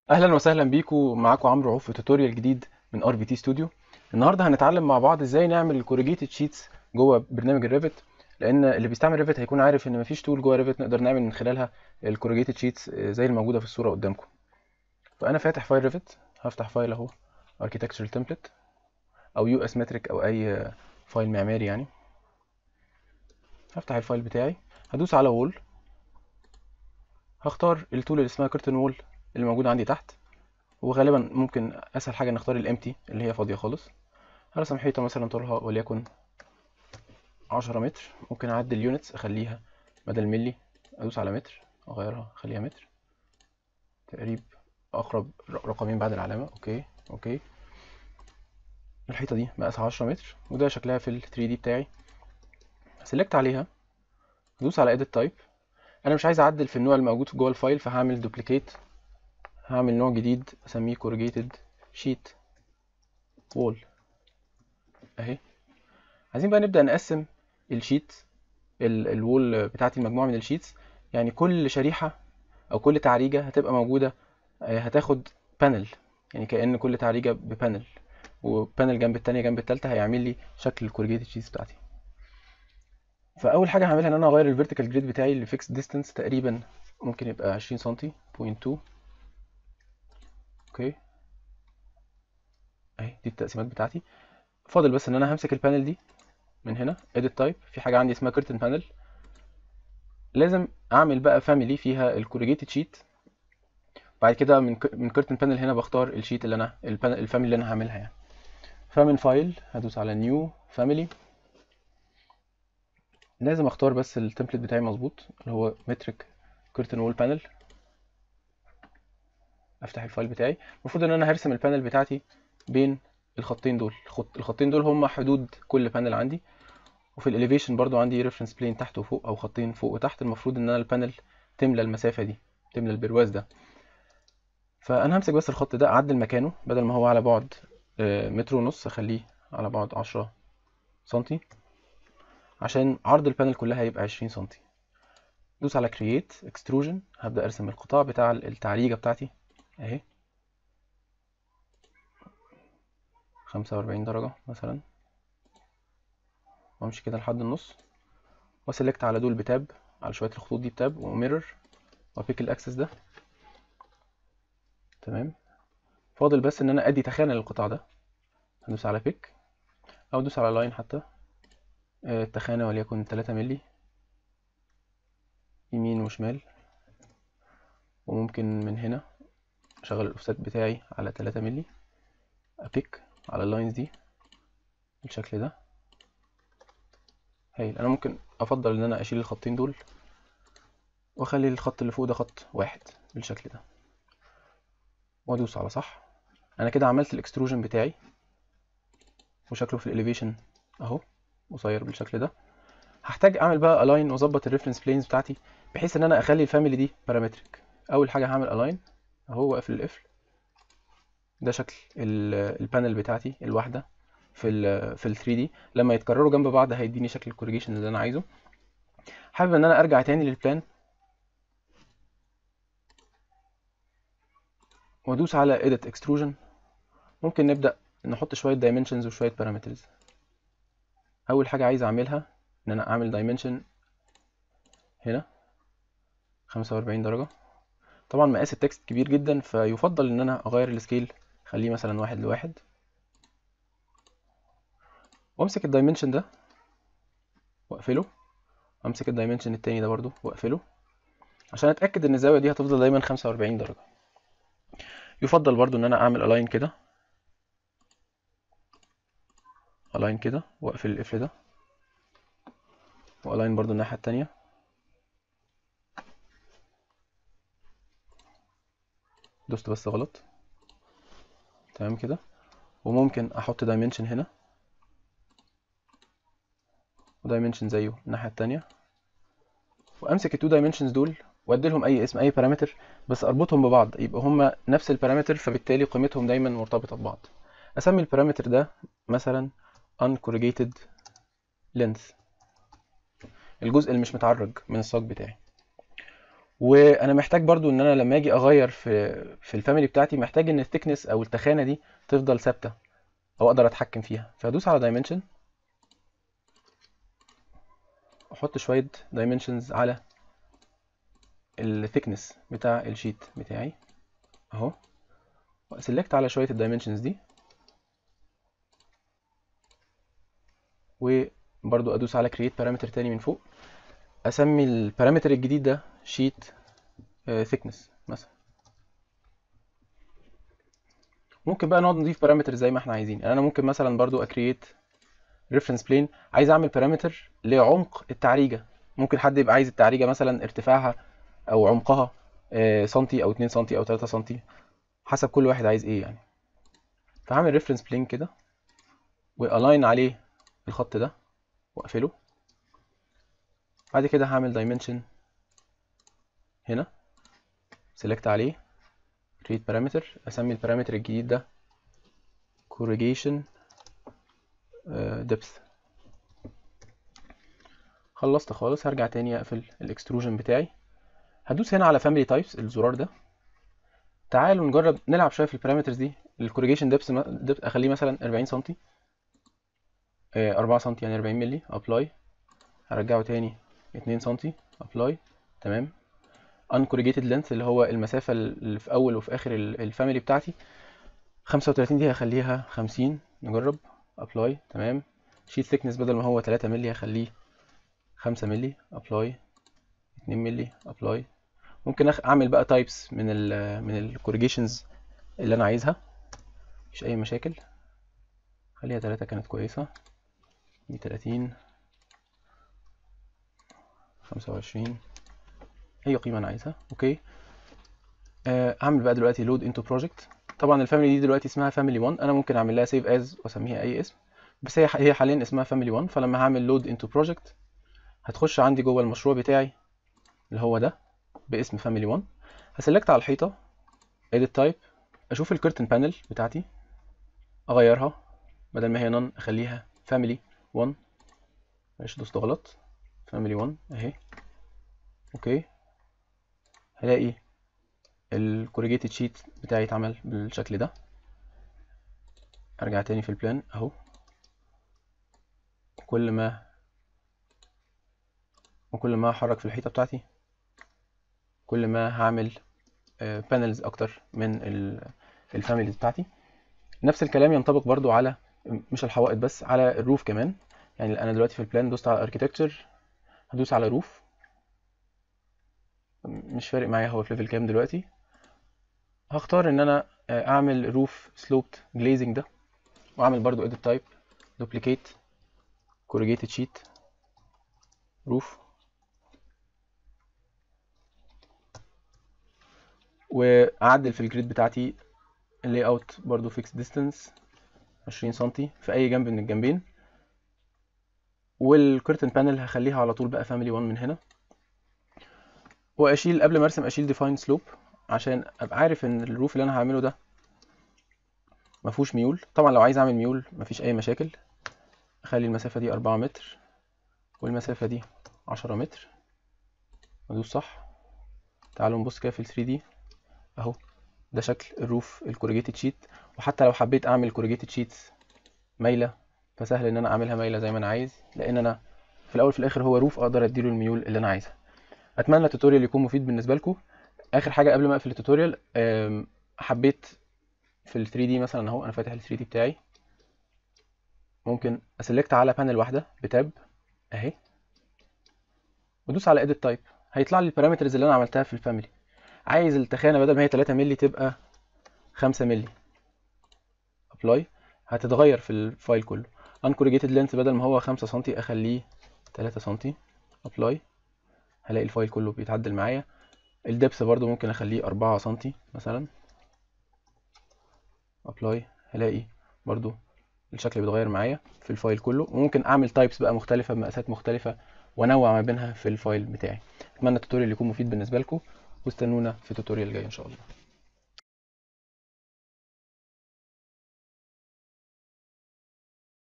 اهلا وسهلا بيكم معاكم عمرو عوف في توتوريال جديد من ار في تي ستوديو النهارده هنتعلم مع بعض ازاي نعمل الكوريجيتد شيتس جوه برنامج الريفت لان اللي بيستعمل ريفت هيكون عارف ان مفيش تول جوه ريفت نقدر نعمل من خلالها الكوريجيتد شيتس زي الموجوده في الصوره قدامكم فانا فاتح فايل ريفت هفتح فايل اهو architectural template او يو اس متريك او اي فايل معماري يعني هفتح الفايل بتاعي هدوس على وول هختار التول اللي اسمها كيرتن وول اللي موجوده عندي تحت وغالبا ممكن اسهل حاجه نختار الامتي اللي هي فاضيه خالص هرسم حيطه مثلا طولها وليكن عشرة متر ممكن اعدل اليونتس اخليها بدل ملي ادوس على متر اغيرها اخليها متر تقريب اقرب رقمين بعد العلامه اوكي اوكي الحيطه دي مقاسها عشرة متر وده شكلها في ال 3 دي بتاعي سلكت عليها ادوس على edit type انا مش عايز اعدل في النوع الموجود جوه الفايل فهعمل دوبليكيت هعمل نوع جديد اسميه corrugated sheet wall اهي عايزين بقى نبدأ نقسم الشيت الوول بتاعتي المجموعة من الشيتس يعني كل شريحة او كل تعريجة هتبقى موجودة هتاخد بانل يعني كأن كل تعريجة ببانل وبانل جنب التانية جنب التالتة هيعمل لي شكل الكورجيتد شيتس بتاعتي فأول حاجة هعملها إن أنا أغير الفيرتيكال جريد بتاعي لفيكس ديستانس تقريبا ممكن يبقى عشرين سنتي بوينت تو اوكي اهي دي التقسيمات بتاعتي فاضل بس ان انا همسك البانل دي من هنا edit type في حاجه عندي اسمها curtain panel لازم اعمل بقى فاميلي فيها الكوريجيتد شيت بعد كده من من curtain panel هنا بختار الشيت اللي انا الفاميلي اللي انا هعملها يعني فمن فايل هدوس على نيو فاميلي لازم اختار بس التمبلت بتاعي مظبوط اللي هو مترك curtain wall panel افتح الفايل بتاعي المفروض ان انا هرسم البانل بتاعتي بين الخطين دول الخط... الخطين دول هم حدود كل بانل عندي وفي الاليفيشن برضو عندي ريفرنس بلين تحت وفوق او خطين فوق وتحت المفروض ان انا البانل تملى المسافه دي تملى البرواز ده فانا همسك بس الخط ده اعدل مكانه بدل ما هو على بعد متر ونص اخليه على بعد عشرة سنتي عشان عرض البانل كلها هيبقى عشرين سنتي دوس على create extrusion هبدأ ارسم القطاع بتاع التعريجة بتاعتي اهي خمسة وأربعين درجة مثلا وامشي كده لحد النص واسلكت على دول بتاب على شوية الخطوط دي بتاب وميرور وابيك الاكسس ده تمام فاضل بس ان انا ادي تخانة للقطاع ده هدوس على بيك او ادوس على لاين حتى التخانة وليكن تلاتة ملي يمين وشمال وممكن من هنا اشغل الاوفست بتاعي على 3 مللي ابيك على اللاينز دي بالشكل ده هايل انا ممكن افضل ان انا اشيل الخطين دول واخلي الخط اللي فوق ده خط واحد بالشكل ده وادوس على صح انا كده عملت الاكستروجن بتاعي وشكله في الاليفيشن اهو قصير بالشكل ده هحتاج اعمل بقى الاين واظبط الريفرنس بلينز بتاعتي بحيث ان انا اخلي الفاميلي دي بارامتريك اول حاجه هعمل الاين اهو واقفل القفل ده شكل البانل بتاعتي الواحده في ال في ال 3 دي لما يتكرروا جنب بعض هيديني شكل الكوريجيشن اللي انا عايزه حابب ان انا ارجع تاني للبلان وادوس على edit extrusion ممكن نبدا نحط شويه dimensions وشويه parameters اول حاجه عايز اعملها ان انا اعمل dimension هنا 45 درجه طبعا مقاس التكست كبير جدا فيفضل ان انا اغير السكيل خليه مثلا واحد لواحد وامسك الدايمنشن ده واقفله وامسك الدايمنشن التاني ده برضو واقفله عشان اتاكد ان الزاويه دي هتفضل دايما 45 درجه يفضل برضو ان انا اعمل الاين كده الاين كده واقفل القفل ده والاين برضو الناحيه التانيه دوست بس غلط تمام كده وممكن احط دايمنشن هنا ودايمنشن زيه الناحيه التانية وامسك التو دايمنشنز دول وادي لهم اي اسم اي بارامتر بس اربطهم ببعض يبقى هما نفس البارامتر فبالتالي قيمتهم دايما مرتبطه ببعض اسمي البارامتر ده مثلا uncorrugated length الجزء اللي مش متعرج من الساق بتاعي وانا محتاج برضو ان انا لما اجي اغير في في الفاميلي بتاعتي محتاج ان الثيكنس او التخانه دي تفضل ثابته او اقدر اتحكم فيها فهدوس على دايمنشن احط شويه دايمنشنز على الثيكنس بتاع الشيت بتاعي اهو واسلكت على شويه الدايمنشنز دي وبرضو ادوس على create parameter تاني من فوق اسمي البارامتر الجديد ده sheet thickness مثلا ممكن بقى نقعد نضيف بارامتر زي ما احنا عايزين يعني انا ممكن مثلا برضو اكريت ريفرنس بلين عايز اعمل بارامتر لعمق التعريجه ممكن حد يبقى عايز التعريجه مثلا ارتفاعها او عمقها سنتي او 2 سنتي او 3 سنتي حسب كل واحد عايز ايه يعني فهعمل ريفرنس بلين كده والاين عليه الخط ده واقفله بعد كده هعمل دايمنشن هنا سيلكت عليه create parameter اسمي البارامتر الجديد ده corrugation depth خلصت خالص هرجع تاني اقفل الاكستروجن بتاعي هدوس هنا على family types الزرار ده تعالوا نجرب نلعب شويه في البارامترز دي الكوريجيشن ديبس اخليه مثلا 40 سم 4 سم يعني 40 مللي ابلاي هرجعه تاني 2 سم ابلاي تمام uncorrugated length اللي هو المسافه اللي في اول وفي اخر الفاميلي بتاعتي 35 دي هخليها 50 نجرب ابلاي تمام شيت thickness بدل ما هو 3 مللي هخليه 5 مللي ابلاي 2 مللي ابلاي ممكن اعمل بقى تايبس من ال من الكوريجيشنز اللي انا عايزها مفيش اي مشاكل خليها 3 كانت كويسه دي 30 25 اي قيمه انا عايزها اوكي آه، اعمل بقى دلوقتي لود انتو بروجكت طبعا الفاميلي دي دلوقتي اسمها فاميلي 1 انا ممكن اعمل لها سيف از واسميها اي اسم بس هي هي حاليا اسمها فاميلي 1 فلما هعمل لود انتو بروجكت هتخش عندي جوه المشروع بتاعي اللي هو ده باسم فاميلي 1 هسلكت على الحيطه edit type اشوف الكرتن بانل بتاعتي اغيرها بدل ما هي نون اخليها فاميلي 1 معلش دوست غلط فاميلي 1 اهي اوكي هلاقي الكوريجيتد شيت بتاعي اتعمل بالشكل ده ارجع تاني في البلان اهو كل ما وكل ما احرك في الحيطه بتاعتي كل ما هعمل بانلز اكتر من الفاميليز بتاعتي نفس الكلام ينطبق برضو على مش الحوائط بس على الروف كمان يعني انا دلوقتي في البلان دوست على اركيتكتشر هدوس على روف مش فارق معايا هو في ليفل كام دلوقتي هختار ان انا اعمل روف سلوبت جليزنج ده واعمل برضو edit type duplicate corrugated sheet roof واعدل في الجريد بتاعتي اللي اوت برضو فيكس ديستانس 20 سنتي في اي جنب من الجنبين والكرتن بانل هخليها على طول بقى فاميلي 1 من هنا واشيل قبل ما ارسم اشيل ديفاين سلوب عشان ابقى عارف ان الروف اللي انا هعمله ده ما فيهوش ميول طبعا لو عايز اعمل ميول مفيش اي مشاكل اخلي المسافه دي 4 متر والمسافه دي 10 متر ادوس صح تعالوا نبص كده في ال 3 دي اهو ده شكل الروف الكوريجيتد شيت وحتى لو حبيت اعمل كوريجيتد شيت مايله فسهل ان انا اعملها مايله زي ما انا عايز لان انا في الاول في الاخر هو روف اقدر اديله الميول اللي انا عايزها اتمنى التوتوريال يكون مفيد بالنسبه لكم اخر حاجه قبل ما اقفل التوتوريال حبيت في ال 3 دي مثلا اهو انا فاتح ال 3 دي بتاعي ممكن اسلكت على بانل واحده بتاب اهي وادوس على edit type هيطلع لي البارامترز اللي انا عملتها في الفاميلي عايز التخانه بدل ما هي 3 مللي تبقى 5 مللي ابلاي هتتغير في الفايل كله uncorrugated length بدل ما هو 5 سم اخليه 3 سم ابلاي هلاقي الفايل كله بيتعدل معايا الدبس برضو ممكن اخليه 4 سم مثلا ابلاي هلاقي برضو الشكل بيتغير معايا في الفايل كله وممكن اعمل تايبس بقى مختلفه بمقاسات مختلفه وانوع ما بينها في الفايل بتاعي اتمنى التوتوريال يكون مفيد بالنسبه لكم واستنونا في التوتوريال الجاي ان شاء الله